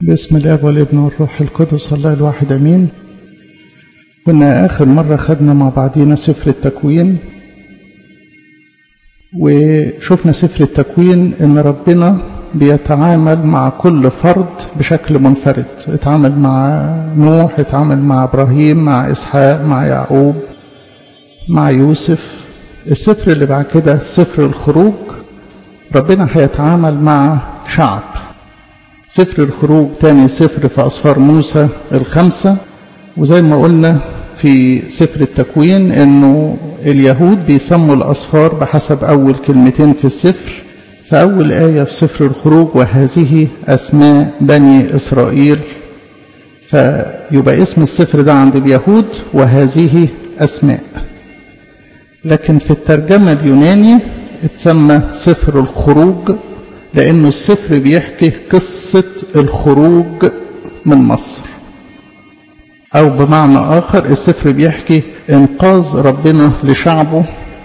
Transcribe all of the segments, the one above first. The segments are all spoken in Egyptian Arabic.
باسم الاب والابن والروح القدس الله الواحد امين كنا اخر مره خدنا مع بعضينا سفر التكوين وشفنا سفر التكوين ان ربنا بيتعامل مع كل فرد بشكل منفرد اتعامل مع نوح اتعامل مع ابراهيم مع اسحاق مع يعقوب مع يوسف السفر اللي بعد كده سفر الخروج ربنا هيتعامل مع شعب سفر الخروج تاني سفر في أسفار موسى الخمسة وزي ما قلنا في سفر التكوين انه اليهود بيسموا الأسفار بحسب أول كلمتين في السفر فأول آية في سفر الخروج وهذه أسماء بني إسرائيل فيبقى اسم السفر ده عند اليهود وهذه أسماء لكن في الترجمة اليوناني اتسمى سفر الخروج لأنه السفر بيحكي قصة الخروج من مصر أو بمعنى آخر السفر بيحكي إنقاذ ربنا لشعبه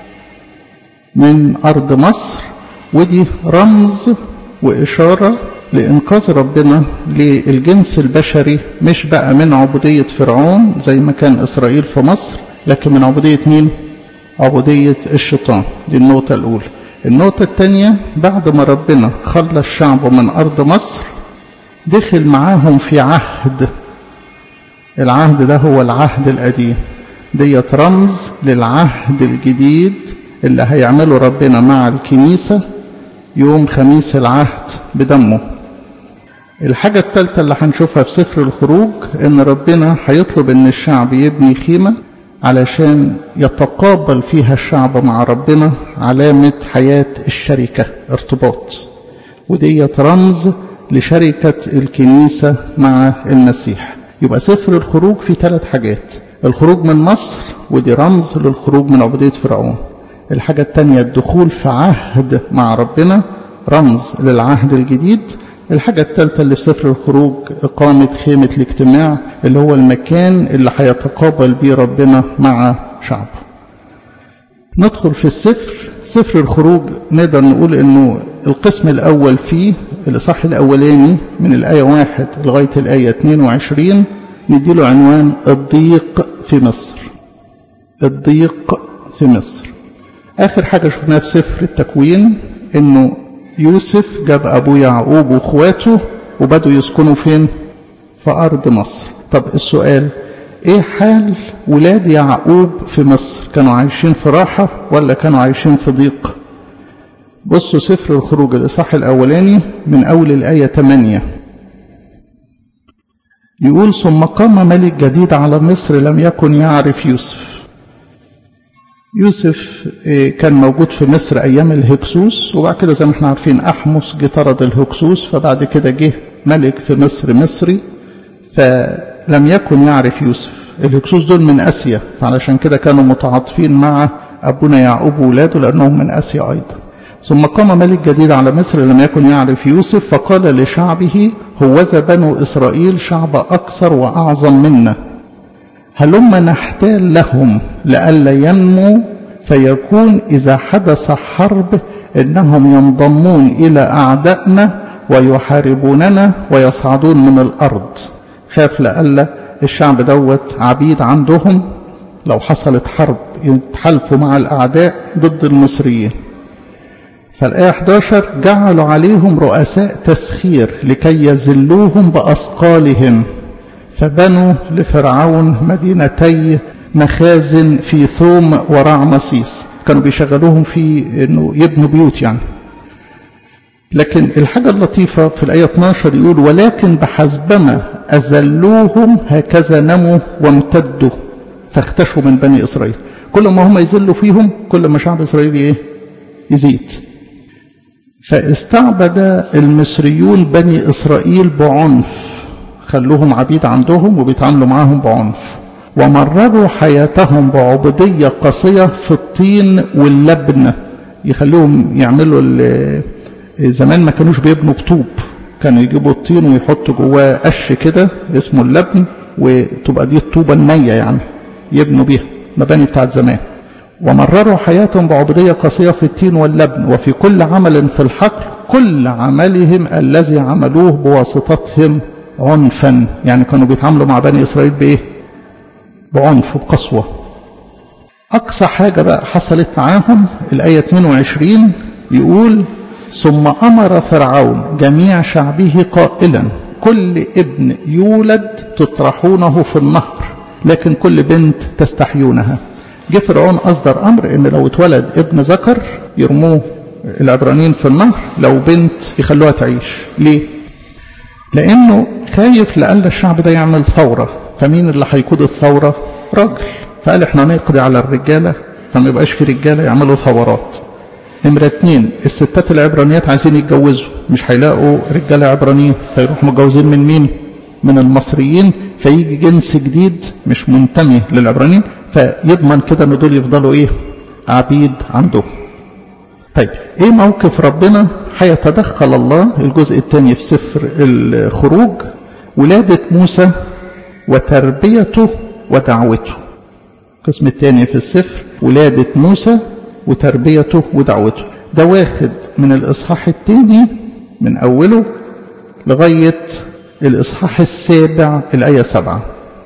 من أرض مصر ودي رمز وإشارة لإنقاذ ربنا للجنس البشري مش بقى من عبودية فرعون زي ما كان إسرائيل في مصر لكن من عبودية مين؟ عبودية الشيطان دي النقطة الأولى النقطة الثانية بعد ما ربنا خلص شعبه من أرض مصر دخل معاهم في عهد العهد ده هو العهد القديم ديت رمز للعهد الجديد اللي هيعمله ربنا مع الكنيسة يوم خميس العهد بدمه الحاجة الثالثة اللي هنشوفها في سفر الخروج ان ربنا هيطلب ان الشعب يبني خيمة علشان يتقابل فيها الشعب مع ربنا علامة حياة الشركة ارتباط وديت رمز لشركة الكنيسة مع المسيح يبقى سفر الخروج في ثلاث حاجات الخروج من مصر ودي رمز للخروج من عبودية فرعون الحاجة الثانية الدخول في عهد مع ربنا رمز للعهد الجديد الحاجة الثالثة اللي في سفر الخروج إقامة خيمة الاجتماع اللي هو المكان اللي هيتقابل بيه ربنا مع شعبه ندخل في السفر سفر الخروج نقدر نقول انه القسم الاول فيه الاصحاح الاولاني من الايه واحد لغايه الايه 22 نديله عنوان الضيق في مصر الضيق في مصر اخر حاجه شفناها في سفر التكوين انه يوسف جاب ابو يعقوب واخواته وبدوا يسكنوا فين في ارض مصر طب السؤال ايه حال ولاد يعقوب في مصر كانوا عايشين في راحة ولا كانوا عايشين في ضيق بصوا سفر الخروج الإصحاح الأولاني من أول الآية 8 يقول ثم قام ملك جديد على مصر لم يكن يعرف يوسف يوسف كان موجود في مصر أيام الهكسوس وبعد كده زي ما احنا عارفين أحمس جه طرد الهكسوس فبعد كده جه ملك في مصر مصري فلم يكن يعرف يوسف الهكسوس دول من آسيا فعلشان كده كانوا متعاطفين مع أبونا يعقوب وولاده لأنهم من آسيا أيضا ثم قام ملك جديد على مصر لم يكن يعرف يوسف فقال لشعبه هوذا بنو إسرائيل شعب أكثر وأعظم منا هلما نحتال لهم لئلا ينموا فيكون إذا حدث حرب إنهم ينضمون إلى أعدائنا ويحاربوننا ويصعدون من الأرض خاف لئلا الشعب دوت عبيد عندهم لو حصلت حرب يتحالفوا مع الأعداء ضد المصريين فالآية 11 جعلوا عليهم رؤساء تسخير لكي يذلوهم بأثقالهم فبنوا لفرعون مدينتي مخازن في ثوم ورعمسيس كانوا بيشغلوهم في انه يبنوا بيوت يعني لكن الحاجة اللطيفة في الآية 12 يقول ولكن بحسبما أذلوهم هكذا نموا وامتدوا فاختشوا من بني إسرائيل كل ما هم يذلوا فيهم كل ما شعب إسرائيل إيه؟ يزيد فاستعبد المصريون بني إسرائيل بعنف خلوهم عبيد عندهم وبيتعاملوا معاهم بعنف ومرروا حياتهم بعبودية قاسية في الطين واللبن يخلوهم يعملوا زمان ما كانوش بيبنوا بطوب كانوا يجيبوا الطين ويحطوا جواه قش كده اسمه اللبن وتبقى دي الطوبة النية يعني يبنوا بيها مباني بتاعت زمان ومرروا حياتهم بعبودية قاسية في التين واللبن وفي كل عمل في الحقل كل عملهم الذي عملوه بواسطتهم عنفا يعني كانوا بيتعاملوا مع بني إسرائيل بإيه بعنف وبقسوة أقصى حاجة بقى حصلت معاهم الآية 22 يقول ثم أمر فرعون جميع شعبه قائلا كل ابن يولد تطرحونه في النهر لكن كل بنت تستحيونها جه فرعون أصدر أمر إن لو اتولد ابن ذكر يرموه العبرانيين في النهر لو بنت يخلوها تعيش ليه؟ لأنه خايف لأن الشعب ده يعمل ثورة فمين اللي هيقود الثورة؟ راجل فقال احنا نقضي على الرجالة فما يبقاش في رجالة يعملوا ثورات نمرة اتنين الستات العبرانيات عايزين يتجوزوا مش هيلاقوا رجالة عبرانيين فيروحوا متجوزين من مين؟ من المصريين فيجي جنس جديد مش منتمي للعبرانيين فيضمن كده ان دول يفضلوا ايه؟ عبيد عنده. طيب ايه موقف ربنا؟ هيتدخل الله الجزء الثاني في سفر الخروج ولادة موسى وتربيته ودعوته. القسم الثاني في السفر ولادة موسى وتربيته ودعوته. ده واخد من الإصحاح الثاني من أوله لغاية الإصحاح السابع الآية سبعة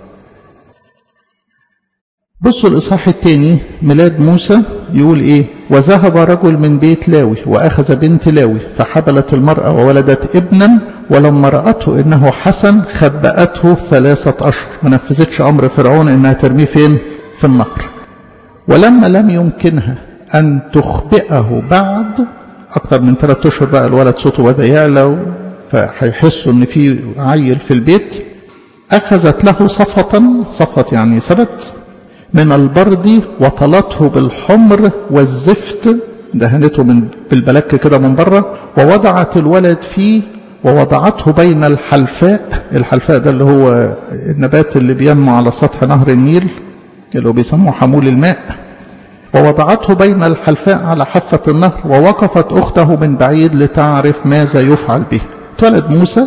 بصوا الإصحاح الثاني ميلاد موسى يقول إيه وذهب رجل من بيت لاوي وأخذ بنت لاوي فحبلت المرأة وولدت ابنا ولما رأته إنه حسن خبأته ثلاثة أشهر ما نفذتش أمر فرعون إنها ترميه فين في النهر ولما لم يمكنها أن تخبئه بعد أكثر من ثلاثة أشهر بقى الولد صوته بدأ يعلى فهيحسوا ان في عيل في البيت اخذت له صفة صفة يعني ثبت من البرد وطلته بالحمر والزفت دهنته من بالبلك كده من بره ووضعت الولد فيه ووضعته بين الحلفاء الحلفاء ده اللي هو النبات اللي بينمو على سطح نهر النيل اللي هو بيسموه حمول الماء ووضعته بين الحلفاء على حافة النهر ووقفت أخته من بعيد لتعرف ماذا يفعل به اتولد موسى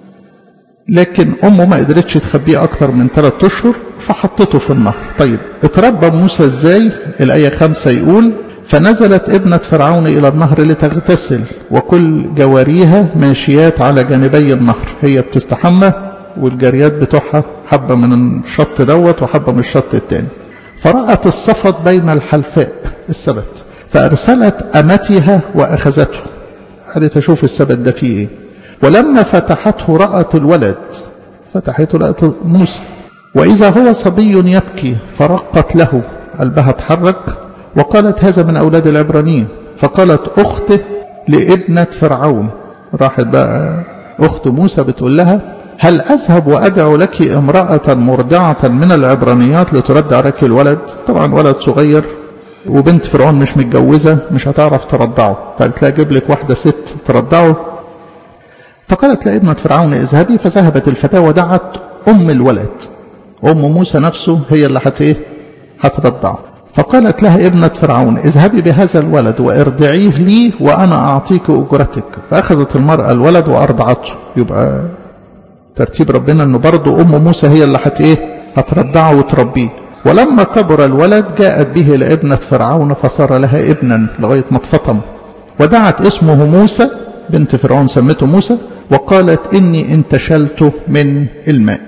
لكن أمه ما قدرتش تخبيه أكتر من ثلاثة أشهر فحطته في النهر طيب اتربى موسى ازاي الآية خمسة يقول فنزلت ابنة فرعون إلى النهر لتغتسل وكل جواريها ماشيات على جانبي النهر هي بتستحمى والجريات بتوعها حبة من الشط دوت وحبة من الشط التاني فرأت الصفد بين الحلفاء السبت فأرسلت أمتها وأخذته قالت أشوف السبت ده فيه إيه ولما فتحته رأت الولد فتحته لقت موسى وإذا هو صبي يبكي فرقت له قلبها اتحرك وقالت هذا من أولاد العبرانيين فقالت أخته لابنة فرعون راحت بقى أخت موسى بتقول لها هل أذهب وأدعو لك امرأة مرضعة من العبرانيات لترضع لك الولد طبعا ولد صغير وبنت فرعون مش متجوزة مش هتعرف ترضعه فقالت لها أجيب لك واحدة ست ترضعه فقالت لابنة فرعون اذهبي فذهبت الفتاة ودعت أم الولد أم موسى نفسه هي اللي هت إيه هترضعه فقالت لها ابنة فرعون اذهبي بهذا الولد وارضعيه لي وأنا أعطيك أجرتك فأخذت المرأة الولد وأرضعته يبقى ترتيب ربنا أنه برضه أم موسى هي اللي هت إيه هترضعه وتربيه ولما كبر الولد جاءت به لابنة فرعون فصار لها ابنا لغاية ما اتفطم ودعت اسمه موسى بنت فرعون سمته موسى وقالت إني انتشلت من الماء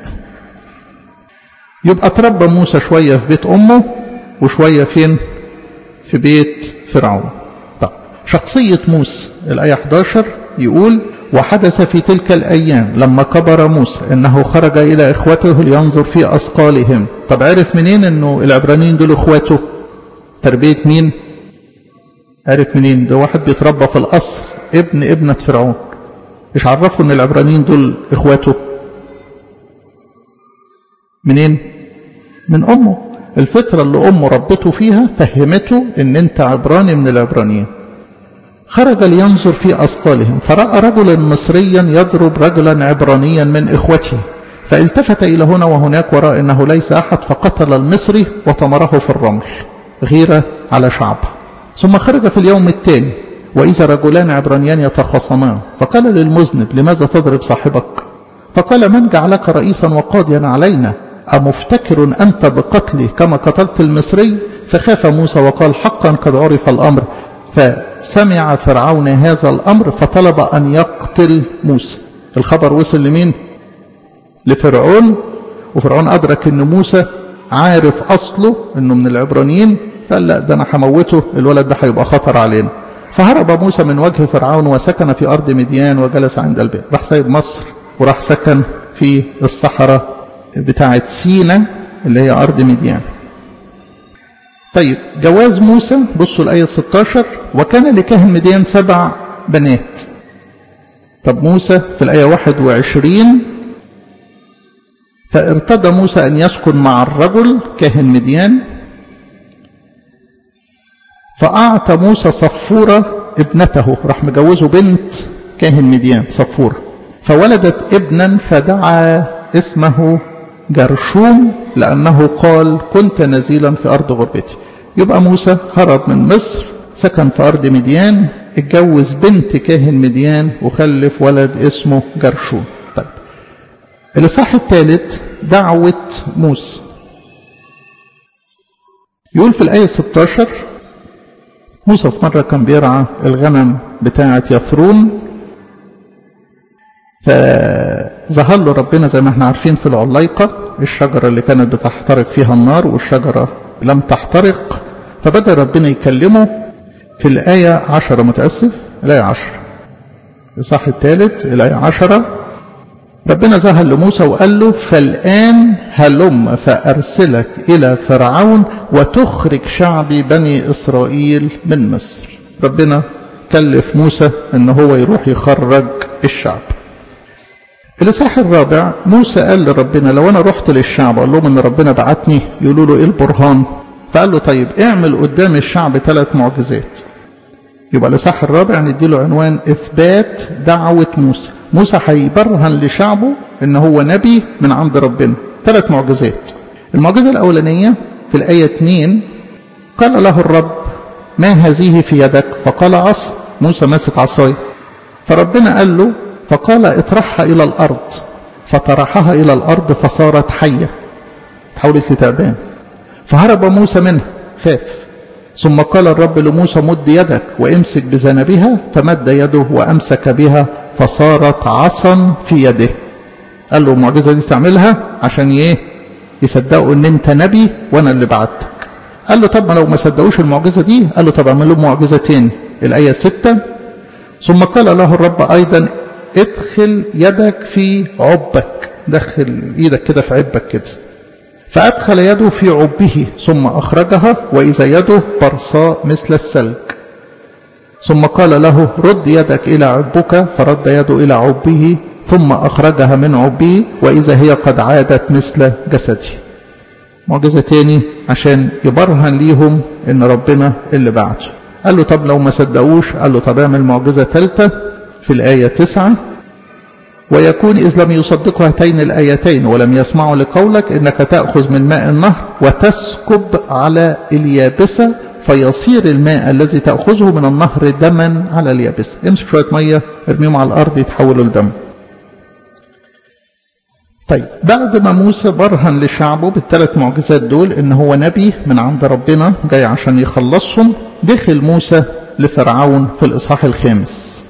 يبقى تربى موسى شوية في بيت أمه وشوية فين في بيت فرعون طب شخصية موسى الآية 11 يقول وحدث في تلك الأيام لما كبر موسى إنه خرج إلى إخوته لينظر في أثقالهم طب عرف منين إنه العبرانيين دول إخواته تربية مين عرف منين ده واحد بيتربى في القصر ابن ابنة فرعون مش عرفوا ان العبرانيين دول اخواته منين من امه الفترة اللي امه ربته فيها فهمته ان انت عبراني من العبرانيين خرج لينظر في أثقالهم فرأى رجلا مصريا يضرب رجلا عبرانيا من إخوته فالتفت إلى هنا وهناك ورأى أنه ليس أحد فقتل المصري وطمره في الرمل غيرة على شعب ثم خرج في اليوم الثاني وإذا رجلان عبرانيان يتخاصمان فقال للمذنب لماذا تضرب صاحبك فقال من جعلك رئيسا وقاضيا علينا أمفتكر أنت بقتلي كما قتلت المصري فخاف موسى وقال حقا قد عرف الأمر فسمع فرعون هذا الأمر فطلب أن يقتل موسى الخبر وصل لمين لفرعون وفرعون أدرك أن موسى عارف أصله أنه من العبرانيين قال لا ده أنا هموته الولد ده هيبقى خطر علينا فهرب موسى من وجه فرعون وسكن في أرض مديان وجلس عند البئر راح سايب مصر وراح سكن في الصحراء بتاعة سينا اللي هي أرض مديان طيب جواز موسى بصوا الآية 16 وكان لكاهن مديان سبع بنات طب موسى في الآية 21 فارتضى موسى أن يسكن مع الرجل كاهن مديان فأعطى موسى صفورة ابنته راح مجوزه بنت كاهن مديان صفورة فولدت ابنا فدعا اسمه جرشوم لأنه قال كنت نزيلا في أرض غربتي يبقى موسى هرب من مصر سكن في أرض مديان اتجوز بنت كاهن مديان وخلف ولد اسمه جرشوم طيب الإصحاح الثالث دعوة موسى يقول في الآية 16 موسى في مرة كان بيرعى الغنم بتاعة يثرون فظهر له ربنا زي ما احنا عارفين في العليقة الشجرة اللي كانت بتحترق فيها النار والشجرة لم تحترق فبدأ ربنا يكلمه في الآية عشرة متأسف الآية عشرة الصح الثالث الآية عشرة ربنا ظهر لموسى وقال له فالآن هلم فأرسلك إلى فرعون وتخرج شعبي بني إسرائيل من مصر ربنا كلف موسى ان هو يروح يخرج الشعب الإصحاح الرابع موسى قال لربنا لو أنا رحت للشعب أقول لهم إن ربنا بعتني يقولوا له إيه البرهان فقال له طيب اعمل قدام الشعب ثلاث معجزات يبقى الإصحاح الرابع نديله عنوان إثبات دعوة موسى موسى هيبرهن لشعبه إن هو نبي من عند ربنا ثلاث معجزات المعجزة الأولانية في الآية 2 قال له الرب ما هذه في يدك فقال عصا موسى ماسك عصايه فربنا قال له فقال اطرحها إلى الأرض فطرحها إلى الأرض فصارت حية تحولت لتعبان فهرب موسى منها خاف ثم قال الرب لموسى مد يدك وامسك بذنبها فمد يده وأمسك بها فصارت عصا في يده قال له المعجزة دي تعملها عشان ايه يصدقوا ان انت نبي وانا اللي بعتك قال له طب ما لو ما صدقوش المعجزة دي قال له طب اعمل لهم معجزة تاني الآية ستة ثم قال له الرب أيضا ادخل يدك في عبك دخل ايدك كده في عبك كده فأدخل يده في عبه ثم أخرجها وإذا يده برصاء مثل السلك ثم قال له رد يدك إلى عبك فرد يده إلى عبه ثم أخرجها من عبه وإذا هي قد عادت مثل جسدي معجزة تاني عشان يبرهن ليهم إن ربنا اللي بعته قال له طب لو ما صدقوش قال له طب اعمل معجزة ثالثة في الآية تسعة ويكون إذ لم يصدقوا هاتين الآيتين ولم يسمعوا لقولك إنك تأخذ من ماء النهر وتسكب على اليابسة فيصير الماء الذي تأخذه من النهر دما على اليابسة امسك شوية مية ارميهم على الأرض يتحولوا لدم طيب بعد ما موسى برهن لشعبه بالثلاث معجزات دول ان هو نبي من عند ربنا جاي عشان يخلصهم دخل موسى لفرعون في الاصحاح الخامس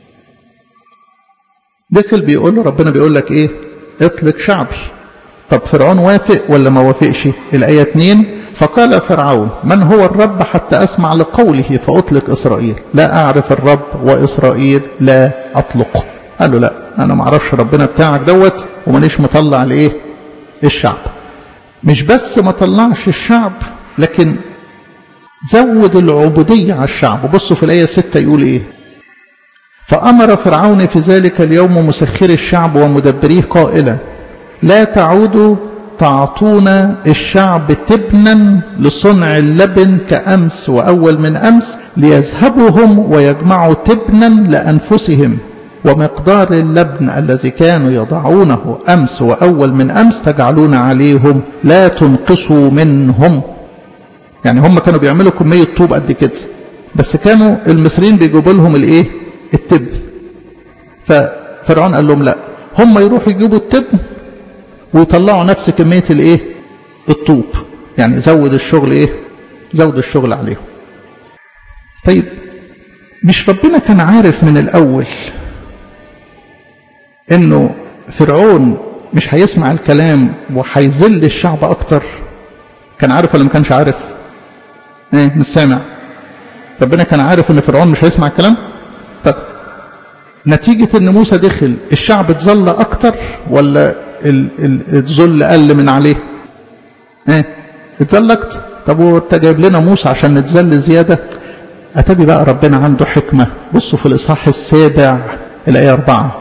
دخل بيقول له ربنا بيقول لك ايه اطلق شعبي طب فرعون وافق ولا ما وافقش الايه 2 فقال فرعون من هو الرب حتى اسمع لقوله فاطلق اسرائيل لا اعرف الرب واسرائيل لا اطلقه قال له لا انا ما اعرفش ربنا بتاعك دوت ومانيش مطلع لايه الشعب مش بس ما طلعش الشعب لكن زود العبودية على الشعب بصوا في الآية 6 يقول إيه فأمر فرعون في ذلك اليوم مسخر الشعب ومدبريه قائلا لا تعودوا تعطون الشعب تبنا لصنع اللبن كأمس وأول من أمس ليذهبوا هم ويجمعوا تبنا لأنفسهم ومقدار اللبن الذي كانوا يضعونه أمس وأول من أمس تجعلون عليهم لا تنقصوا منهم يعني هم كانوا بيعملوا كمية طوب قد كده بس كانوا المصريين بيجيبوا لهم الايه التبن ففرعون قال لهم لا هم يروحوا يجيبوا التبن ويطلعوا نفس كمية الايه الطوب يعني زود الشغل ايه زود الشغل عليهم طيب مش ربنا كان عارف من الأول انه فرعون مش هيسمع الكلام وهيذل الشعب اكتر كان عارف ولا ما كانش عارف ايه مش سامع ربنا كان عارف ان فرعون مش هيسمع الكلام طب نتيجة ان موسى دخل الشعب اتذل اكتر ولا الذل قل من عليه ايه اتذل اكتر طب وانت جايب لنا موسى عشان نتذل زيادة اتبي بقى ربنا عنده حكمة بصوا في الاصحاح السابع الايه اربعة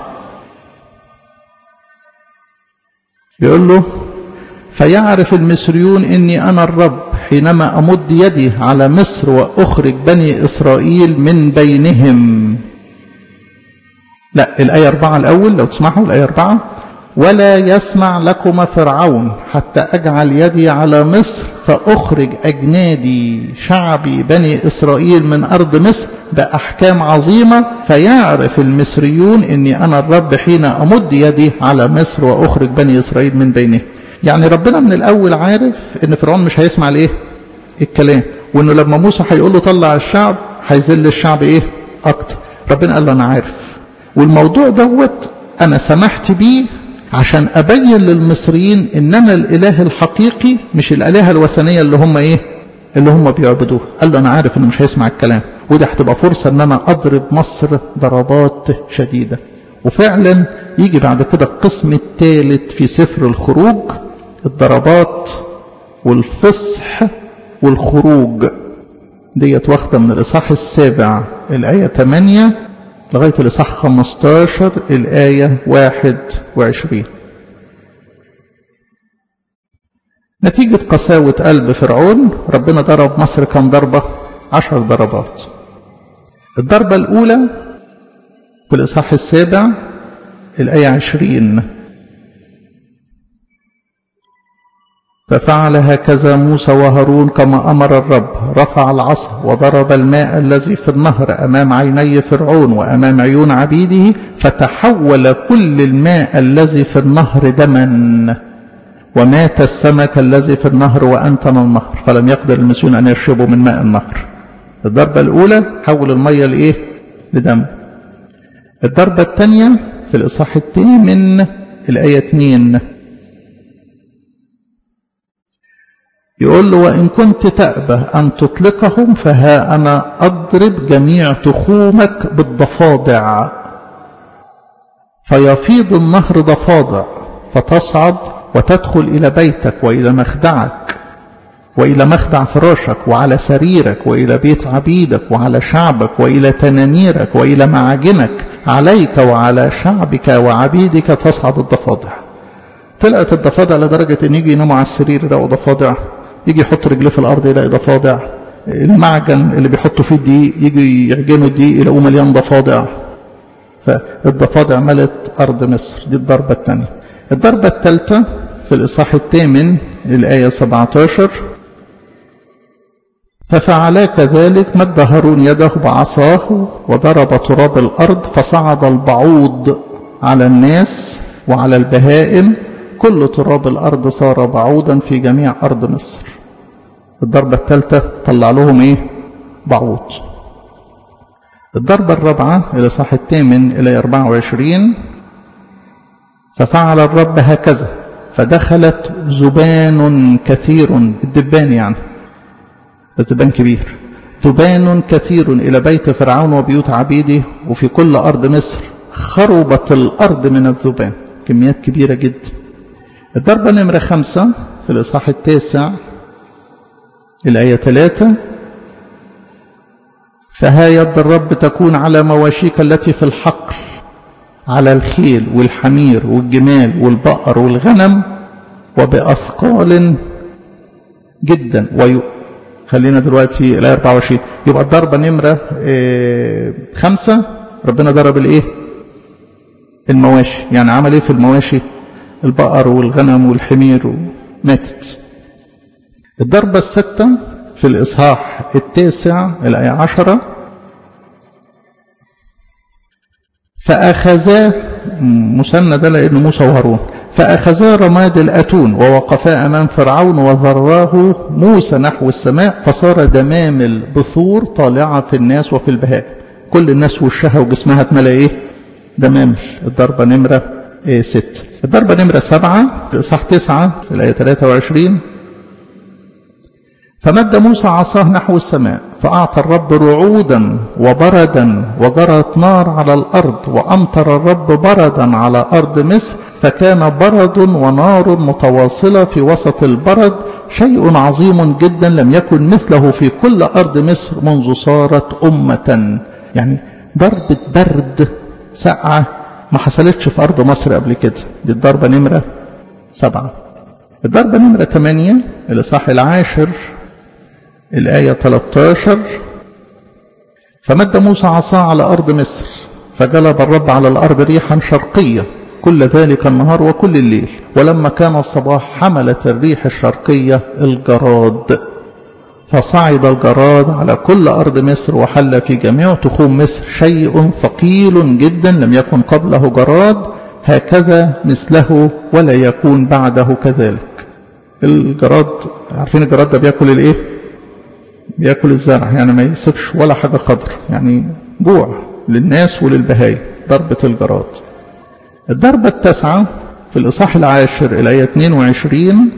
بيقول له فيعرف المصريون اني انا الرب حينما امد يدي على مصر واخرج بني اسرائيل من بينهم لا الآية أربعة الأول لو تسمحوا الآية أربعة ولا يسمع لكم فرعون حتى أجعل يدي على مصر فأخرج أجنادي شعبي بني إسرائيل من أرض مصر بأحكام عظيمة فيعرف المصريون أني أنا الرب حين أمد يدي على مصر وأخرج بني إسرائيل من بينهم يعني ربنا من الأول عارف أن فرعون مش هيسمع الإيه الكلام وأنه لما موسى هيقول له طلع الشعب هيذل الشعب إيه أكتر ربنا قال له أنا عارف والموضوع دوت أنا سمحت بيه عشان أبين للمصريين إن أنا الإله الحقيقي مش الآلهة الوثنية اللي هم إيه اللي هم بيعبدوها قال له أنا عارف إنه مش هيسمع الكلام ودي هتبقى فرصة إن أنا أضرب مصر ضربات شديدة وفعلا يجي بعد كده القسم الثالث في سفر الخروج الضربات والفصح والخروج ديت واخدة من الإصحاح السابع الآية 8 لغاية الإصحاح 15 الآية 21 نتيجة قساوة قلب فرعون ربنا ضرب مصر كم ضربة عشر ضربات الضربة الأولى في الإصحاح السابع الآية 20 ففعل هكذا موسى وهارون كما أمر الرب رفع العصا وضرب الماء الذي في النهر أمام عيني فرعون وأمام عيون عبيده فتحول كل الماء الذي في النهر دما ومات السمك الذي في النهر وأنتن النهر فلم يقدر المسيون أن يشربوا من ماء النهر الضربة الأولى حول المية لإيه لدم الضربة الثانية في الإصحاح الثامن الآية 2 يقول له وإن كنت تأبى أن تطلقهم فها أنا أضرب جميع تخومك بالضفادع فيفيض النهر ضفادع فتصعد وتدخل إلى بيتك وإلى مخدعك وإلى مخدع فراشك وعلى سريرك وإلى بيت عبيدك وعلى شعبك وإلى تنانيرك وإلى معاجنك عليك وعلى شعبك وعبيدك تصعد الضفادع طلعت الضفادع لدرجة أن يجي يناموا على السرير يلاقوا ضفادع يجي يحط رجليه في الأرض يلاقي ضفادع المعجن اللي بيحطوا فيه الدقيق يجي يعجنوا الدقيق يلاقوه مليان ضفادع فالضفادع ملت أرض مصر دي الضربة الثانية الضربة الثالثة في الإصحاح الثامن الآية 17 ففعلا كذلك مد هارون يده بعصاه وضرب تراب الأرض فصعد البعوض على الناس وعلى البهائم كل تراب الأرض صار بعوضا في جميع أرض مصر الضربة الثالثة طلع لهم إيه بعوض الضربة الرابعة الإصحاح الثامن إلى 24 ففعل الرب هكذا فدخلت ذبان كثير الدبان يعني الذبان كبير ذبان كثير إلى بيت فرعون وبيوت عبيده وفي كل أرض مصر خربت الأرض من الذبان كميات كبيرة جدا الضربة نمرة خمسة في الإصحاح التاسع الآية ثلاثة فها يد الرب تكون على مواشيك التي في الحقل على الخيل والحمير والجمال والبقر والغنم وبأثقال جدا وي... خلينا دلوقتي الآية 24 يبقى الضربة نمرة إيه خمسة ربنا ضرب الإيه المواشي يعني عمل إيه في المواشي البقر والغنم والحمير ماتت الضربة الستة في الإصحاح التاسع الآية عشرة فأخذا مسنى ده لأنه موسى وهارون فأخذا رماد الأتون ووقفا أمام فرعون وذراه موسى نحو السماء فصار دمامل بثور طالعة في الناس وفي البهائم كل الناس وشها وجسمها اتملى إيه دمامل الضربة نمرة ست الضربة نمرة سبعة في إصحاح تسعة في الآية 23 فمد موسى عصاه نحو السماء فأعطى الرب رعودا وبردا وجرت نار على الأرض وأمطر الرب بردا على أرض مصر فكان برد ونار متواصلة في وسط البرد شيء عظيم جدا لم يكن مثله في كل أرض مصر منذ صارت أمة يعني ضربة برد ساقعة ما حصلتش في أرض مصر قبل كده دي الضربة نمرة سبعة الضربة نمرة ثمانية الإصحاح العاشر الآية 13 فمد موسى عصاه على أرض مصر فجلب الرب على الأرض ريحا شرقية كل ذلك النهار وكل الليل ولما كان الصباح حملت الريح الشرقية الجراد فصعد الجراد على كل أرض مصر وحل في جميع تخوم مصر شيء ثقيل جدا لم يكن قبله جراد هكذا مثله ولا يكون بعده كذلك الجراد عارفين الجراد ده بياكل الايه بياكل الزرع يعني ما يسيبش ولا حاجة خضر يعني جوع للناس وللبهايم ضربة الجراد الضربة التاسعة في الإصحاح العاشر الآية 22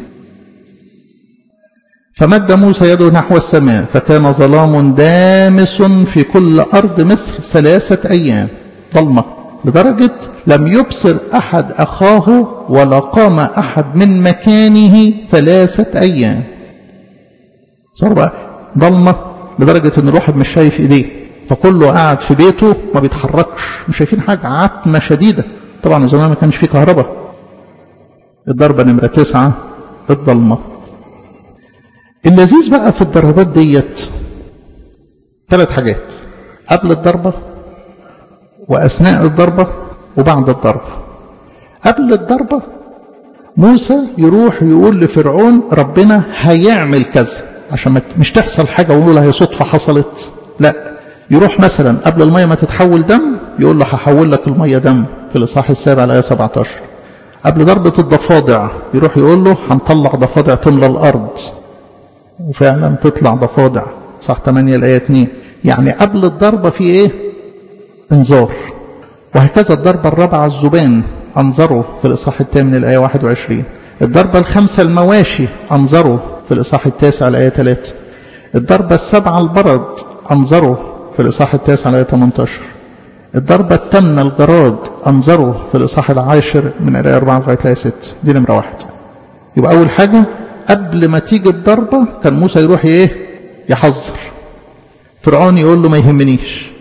فمد موسى يده نحو السماء فكان ظلام دامس في كل أرض مصر ثلاثة أيام ضلمة لدرجة لم يبصر أحد أخاه ولا قام أحد من مكانه ثلاثة أيام صار بقى ضلمة لدرجة أن الواحد مش شايف إيديه فكله قاعد في بيته ما بيتحركش مش شايفين حاجة عتمة شديدة طبعا زمان ما كانش فيه كهرباء الضربة نمرة تسعة الضلمة اللذيذ بقى في الضربات ديت ثلاث حاجات قبل الضربة وأثناء الضربة وبعد الضربة قبل الضربة موسى يروح يقول لفرعون ربنا هيعمل كذا عشان مش تحصل حاجة ونقول هي صدفة حصلت لا يروح مثلا قبل المية ما تتحول دم يقول له هحول لك المية دم في الإصحاح السابع الآية 17 قبل ضربة الضفادع يروح يقول له هنطلع ضفادع تملى الأرض وفعلا تطلع ضفادع صح 8 الآية 2 يعني قبل الضربة في إيه انذار وهكذا الضربة الرابعة الزبان أنظروا في الإصحاح الثامن الآية 21 الضربة الخامسة المواشي أنظروا في الإصحاح التاسع الآية 3 الضربة السبعة البرد أنظروا في الإصحاح التاسع الآية 18 الضربة الثامنة الجراد أنظروا في الإصحاح العاشر من الآية 4 لغاية الآية 6 دي نمرة واحد يبقى أول حاجة قبل ما تيجي الضربة كان موسى يروح إيه يحذر فرعون يقول له ما يهمنيش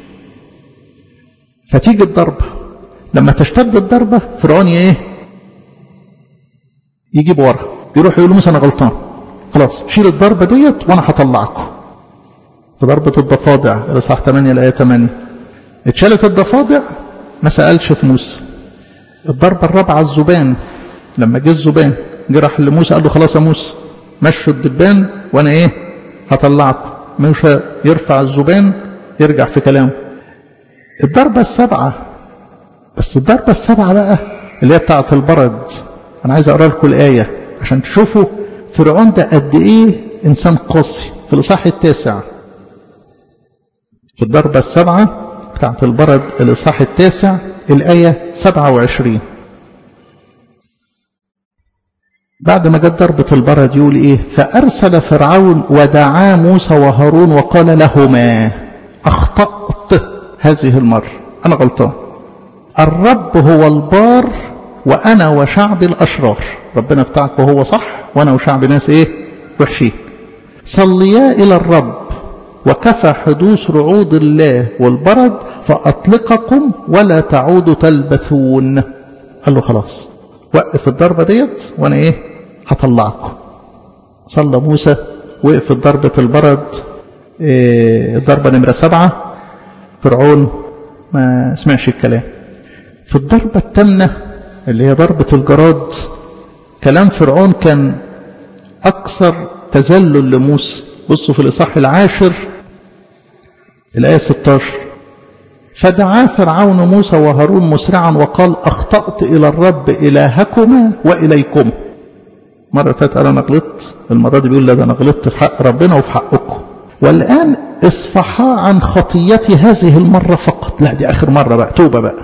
فتيجي الضربة لما تشتد الضربة فرعون إيه يجيب ورا يروح يقول موسى أنا غلطان خلاص شيل الضربة ديت وأنا هطلعكم في ضربة الضفادع الإصحاح 8 الآية 8 اتشالت الضفادع ما سألش في موسى الضربة الرابعة الزبان لما جه الزبان جرح لموسى قال له خلاص يا موسى مشوا الدبان وانا ايه هطلعكم موسى يرفع الزبان يرجع في كلامه الضربة السبعة بس الضربة السبعة بقى اللي هي بتاعة البرد انا عايز اقرا لكم الآية عشان تشوفوا فرعون ده قد ايه انسان قاسي في الاصحاح التاسع في الضربة السبعة بتاعت البرد الإصحاح التاسع الآية 27 بعد ما جت ضربة البرد يقول إيه فأرسل فرعون ودعا موسى وهارون وقال لهما أخطأت هذه المرة أنا غلطان الرب هو البار وأنا وشعب الأشرار ربنا بتاعك وهو صح وأنا وشعب ناس إيه وحشين صليا إلى الرب وكفى حدوث رعود الله والبرد فأطلقكم ولا تعودوا تلبثون قال له خلاص وقف الضربة ديت وأنا إيه هطلعكم صلى موسى وقف ضربة البرد إيه الضربة نمرة سبعة فرعون ما سمعش الكلام في الضربة الثامنة اللي هي ضربة الجراد كلام فرعون كان أكثر تذلل لموسى بصوا في الإصحاح العاشر الآية 16 فدعا فرعون موسى وهارون مسرعا وقال أخطأت إلى الرب إلهكما وإليكم مرة فاتت قال أنا غلطت المرة دي بيقول لا ده أنا غلطت في حق ربنا وفي حقكم والآن اصفحا عن خطيتي هذه المرة فقط لا دي آخر مرة بقى توبة بقى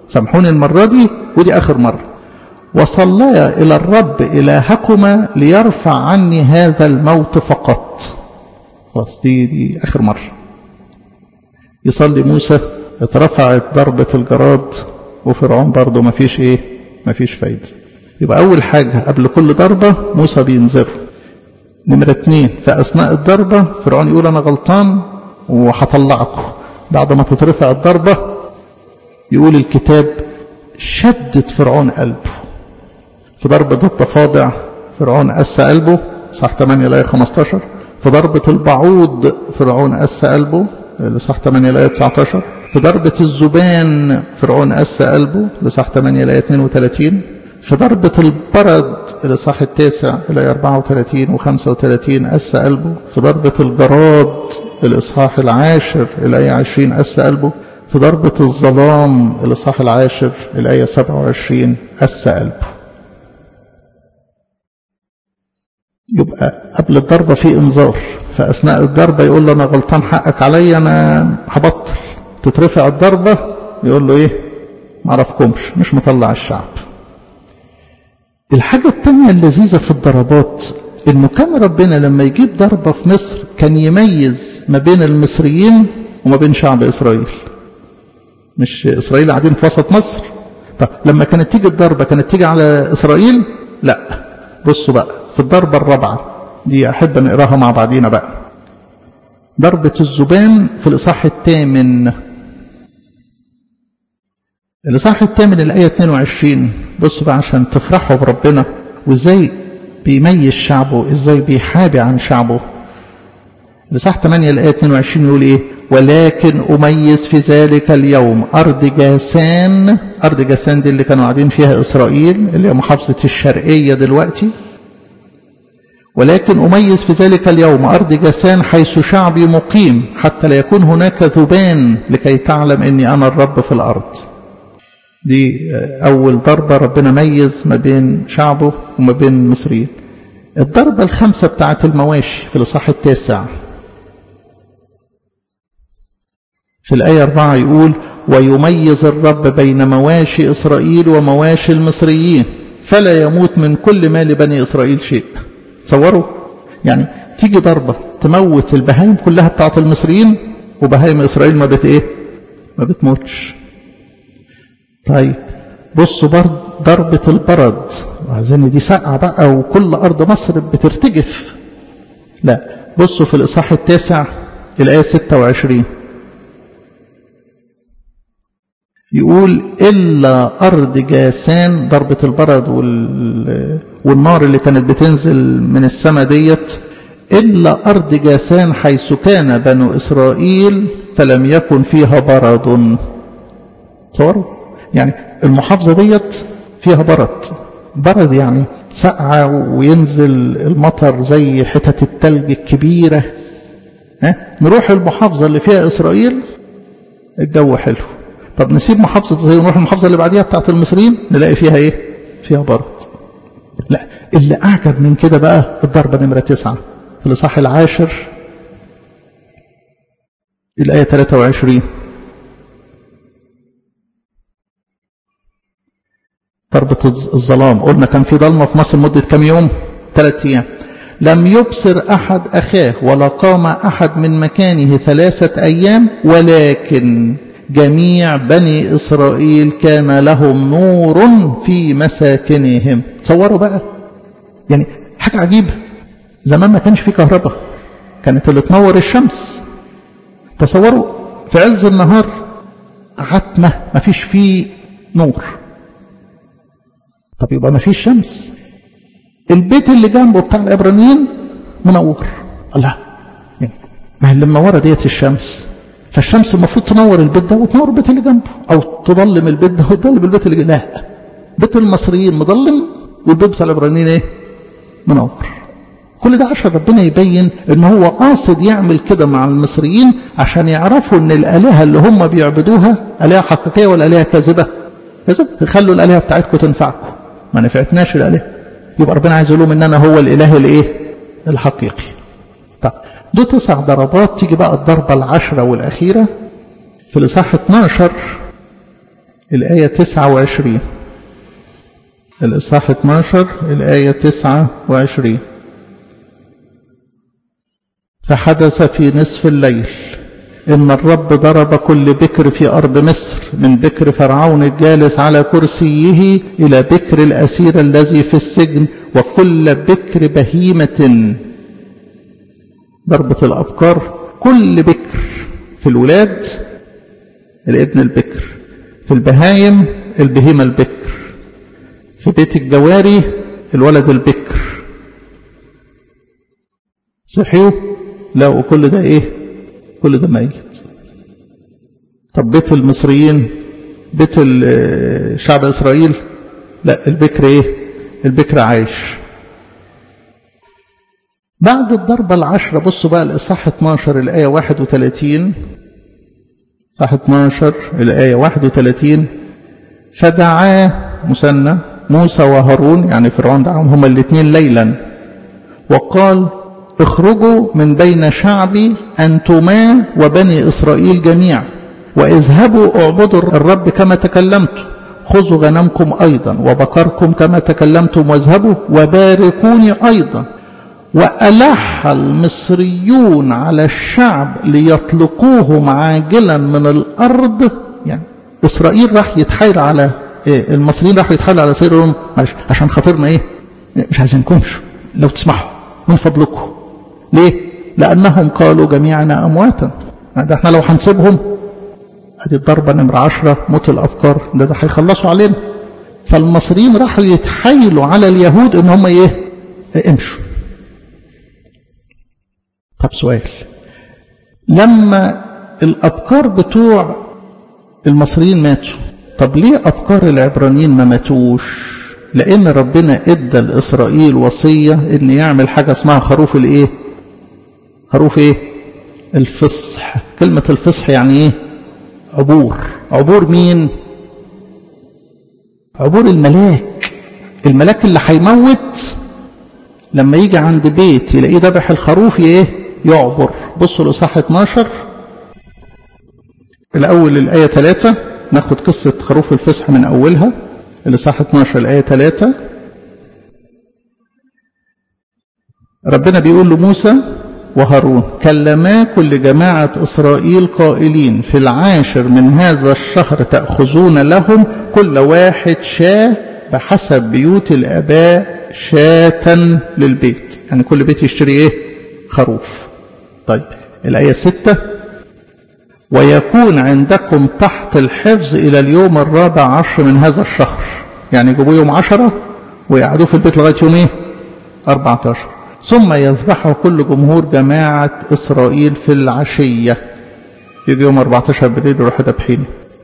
سامحوني المرة دي ودي آخر مرة وصليا إلى الرب إلهكما ليرفع عني هذا الموت فقط خلاص دي, دي آخر مرة يصلي موسى اترفعت ضربة الجراد وفرعون برضه ما فيش ايه ما فيش فايدة يبقى أول حاجة قبل كل ضربة موسى بينذره نمرة اتنين في أثناء الضربة فرعون يقول أنا غلطان وهطلعكم بعد ما تترفع الضربة يقول الكتاب شدت فرعون قلبه في ضربة التفاضع فرعون قسى قلبه صح 8 الآية 15 في ضربة البعوض فرعون قسى قلبه لصح 8 الآية 19 في ضربة الزبان فرعون قسى قلبه لصح 8 الآية 32 في ضربة البرد الإصحاح التاسع الآية 34 و 35 قسى قلبه في ضربة الجراد الإصحاح العاشر الآية 20 قسى قلبه في ضربة الظلام الإصحاح العاشر الآية 27 قسى قلبه يبقى قبل الضربة في انذار فأثناء الضربة يقول له أنا غلطان حقك عليا أنا هبطل تترفع الضربة يقول له إيه معرفكمش مش مطلع الشعب الحاجة التانية اللذيذة في الضربات إنه كان ربنا لما يجيب ضربة في مصر كان يميز ما بين المصريين وما بين شعب إسرائيل مش إسرائيل قاعدين في وسط مصر طب لما كانت تيجي الضربة كانت تيجي على إسرائيل لا بصوا بقى في الضربة الرابعة دي أحب نقراها مع بعضينا بقى ضربة الزبان في الإصحاح الثامن الإصحاح الثامن الآية 22 بصوا بقى عشان تفرحوا بربنا وإزاي بيميز شعبه إزاي بيحابي عن شعبه الإصحاح 8 الآية 22 يقول إيه ولكن أميز في ذلك اليوم أرض جاسان أرض جاسان دي اللي كانوا قاعدين فيها إسرائيل اللي هي محافظة الشرقية دلوقتي ولكن أميز في ذلك اليوم أرض جسان حيث شعبي مقيم حتى لا يكون هناك ذبان لكي تعلم أني أنا الرب في الأرض دي أول ضربة ربنا ميز ما بين شعبه وما بين المصريين الضربة الخامسة بتاعت المواشي في الإصحاح التاسع في الآية أربعة يقول ويميز الرب بين مواشي إسرائيل ومواشي المصريين فلا يموت من كل مال بني إسرائيل شيء تصوروا يعني تيجي ضربة تموت البهايم كلها بتاعت المصريين وبهايم إسرائيل ما بت إيه ما بتموتش طيب بصوا برضه ضربة البرد عايزين دي ساقعة بقى وكل أرض مصر بترتجف لا بصوا في الإصحاح التاسع الآية 26 يقول إلا أرض جاسان ضربة البرد وال... والنار اللي كانت بتنزل من السماء ديت إلا أرض جاسان حيث كان بنو إسرائيل فلم يكن فيها برد تصوروا يعني المحافظة ديت فيها برد برد يعني سقعة وينزل المطر زي حتت التلج الكبيرة ها؟ نروح المحافظة اللي فيها إسرائيل الجو حلو طب نسيب محافظة زي ونروح المحافظة اللي بعديها بتاعت المصريين نلاقي فيها ايه فيها برد لا اللي أعجب من كده بقى الضربة نمرة تسعة في الإصحاح العاشر الآية 23 ضربة الظلام قلنا كان في ضلمة في مصر مدة كم يوم ثلاثة أيام لم يبصر أحد أخاه ولا قام أحد من مكانه ثلاثة أيام ولكن جميع بني إسرائيل كان لهم نور في مساكنهم تصوروا بقى يعني حاجة عجيبة زمان ما كانش في كهرباء كانت اللي تنور الشمس تصوروا في عز النهار عتمة ما فيش فيه نور طب يبقى ما فيش شمس البيت اللي جنبه بتاع العبرانيين منور الله يعني ما هي اللي منوره ديت الشمس فالشمس المفروض تنور البيت ده وتنور البيت اللي جنبه او تظلم البيت ده وتظلم البيت اللي جنبه لا بيت المصريين مظلم والبيت بتاع العبرانيين ايه منور كل ده عشان ربنا يبين ان هو قاصد يعمل كده مع المصريين عشان يعرفوا ان الالهه اللي هم بيعبدوها الهه حقيقيه ولا الهه كاذبه كذب خلوا الالهه بتاعتكم تنفعكم ما نفعتناش الالهه يبقى ربنا عايز يقول لهم ان انا هو الاله الايه الحقيقي طب دول تسع ضربات تيجي بقى الضربه العشره والاخيره في الاصحاح 12 الآية 29 الإصحاح 12 الآية 29 فحدث في نصف الليل إن الرب ضرب كل بكر في أرض مصر من بكر فرعون الجالس على كرسيه إلى بكر الأسير الذي في السجن وكل بكر بهيمة ضربة الأبكار كل بكر في الولاد الابن البكر في البهايم البهيمة البكر في بيت الجواري الولد البكر صحيوا لقوا كل ده ايه كل ده ميت طب بيت المصريين بيت شعب اسرائيل لا البكر ايه البكر عايش بعد الضربة العشرة بصوا بقى الإصحاح 12 الآية 31 صح 12 الآية 31 فدعاه مثنى موسى وهارون يعني فرعون دعاهم هما الاثنين ليلا وقال اخرجوا من بين شعبي أنتما وبني إسرائيل جميعا واذهبوا اعبدوا الرب كما تكلمت خذوا غنمكم أيضا وبقركم كما تكلمتم واذهبوا وباركوني أيضا وألح المصريون على الشعب ليطلقوهم عاجلا من الأرض يعني إسرائيل راح يتحايل على إيه المصريين راحوا يتحايلوا على سيرهم عشان خاطرنا إيه مش عايزينكمش لو تسمحوا من فضلكم ليه لأنهم قالوا جميعنا أمواتا ده احنا لو هنسيبهم ادي الضربة نمرة عشرة موت الأفكار ده ده هيخلصوا علينا فالمصريين راحوا يتحايلوا على اليهود ان هم ايه امشوا طب سؤال لما الأبكار بتوع المصريين ماتوا طب ليه أبكار العبرانيين ما ماتوش لأن ربنا إدى لإسرائيل وصية إن يعمل حاجة اسمها خروف الإيه خروف إيه الفصح كلمة الفصح يعني إيه عبور عبور مين عبور الملاك الملاك اللي هيموت لما يجي عند بيت يلاقيه ذبح الخروف ايه يعبر بصوا الاصحاح 12 الاول الايه 3 ناخد قصه خروف الفصح من اولها الاصحاح 12 الايه 3 ربنا بيقول لموسى وهارون كلما كل جماعة إسرائيل قائلين في العاشر من هذا الشهر تأخذون لهم كل واحد شاه بحسب بيوت الآباء شاة للبيت يعني كل بيت يشتري إيه خروف طيب الآية ستة ويكون عندكم تحت الحفظ إلى اليوم الرابع عشر من هذا الشهر يعني يجيبوا يوم عشرة ويقعدوا في البيت لغاية يوم إيه 14 ثم يذبحه كل جمهور جماعة إسرائيل في العشية يجي يوم 14 بالليل يروحوا ذابحينه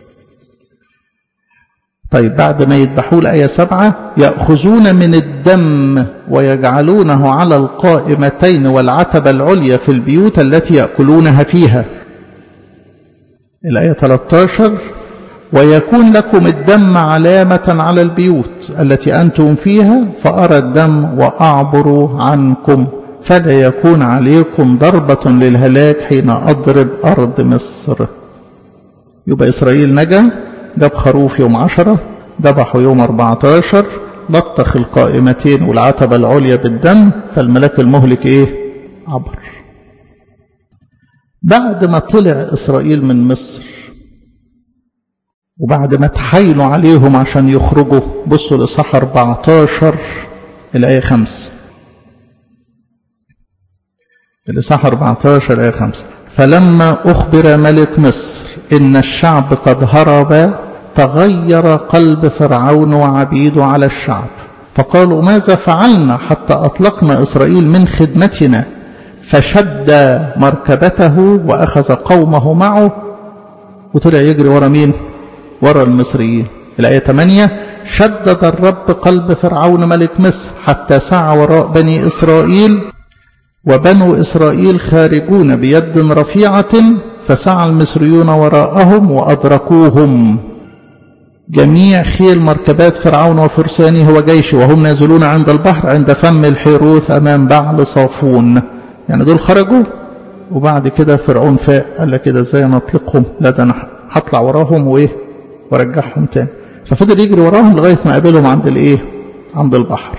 طيب بعد ما يذبحوه الآية سبعة يأخذون من الدم ويجعلونه على القائمتين والعتبة العليا في البيوت التي يأكلونها فيها الآية 13 ويكون لكم الدم علامة على البيوت التي أنتم فيها فأرى الدم وأعبر عنكم فلا يكون عليكم ضربة للهلاك حين أضرب أرض مصر يبقى إسرائيل نجا جاب خروف يوم عشرة ذبحوا يوم 14 لطخ القائمتين والعتبة العليا بالدم فالملاك المهلك إيه عبر بعد ما طلع إسرائيل من مصر وبعد ما تحايلوا عليهم عشان يخرجوا بصوا لصح 14 الآية 5 الإصحاح 14 الآية 5 فلما أخبر ملك مصر إن الشعب قد هرب تغير قلب فرعون وعبيده على الشعب فقالوا ماذا فعلنا حتى أطلقنا إسرائيل من خدمتنا فشد مركبته وأخذ قومه معه وطلع يجري ورا مين ورا المصريين الآية 8 شدد الرب قلب فرعون ملك مصر حتى سعى وراء بني إسرائيل وبنو إسرائيل خارجون بيد رفيعة فسعى المصريون وراءهم وأدركوهم جميع خيل مركبات فرعون وفرسانه وجيشه وهم نازلون عند البحر عند فم الحيروث أمام بعل صافون يعني دول خرجوا وبعد كده فرعون فاق قال لك كده ازاي نطلقهم لا ده انا هطلع وراهم وايه ورجعهم تاني ففضل يجري وراهم لغاية ما قابلهم عند الايه عند البحر